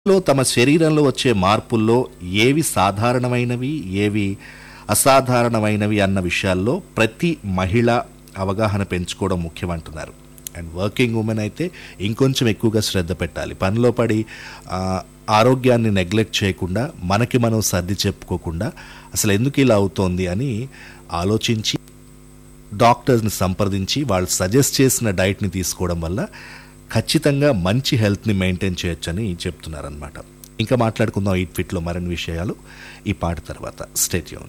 లో తమ శరీరంలో వచ్చే మార్పుల్లో ఏవి సాధారణమైనవి ఏవి అసాధారణమైనవి అన్న విషయాల్లో ప్రతి మహిళ అవగాహన పెంచుకోవడం ముఖ్యమంటున్నారు అండ్ వర్కింగ్ ఉమెన్ అయితే ఇంకొంచెం ఎక్కువగా శ్రద్ధ పెట్టాలి పనిలో పడి ఆ, ఆరోగ్యాన్ని నెగ్లెక్ట్ చేయకుండా మనకి మనం సర్ది చెప్పుకోకుండా అసలు ఎందుకు ఇలా అవుతోంది అని ఆలోచించి డాక్టర్స్ని సంప్రదించి వాళ్ళు సజెస్ట్ చేసిన డైట్ని తీసుకోవడం వల్ల ఖచ్చితంగా మంచి హెల్త్ని మెయింటైన్ చేయొచ్చని చెప్తున్నారనమాట ఇంకా మాట్లాడుకుందాం ఈ ఫిట్లో మరిన్ని విషయాలు ఈ పాట తర్వాత స్టేట్యూన్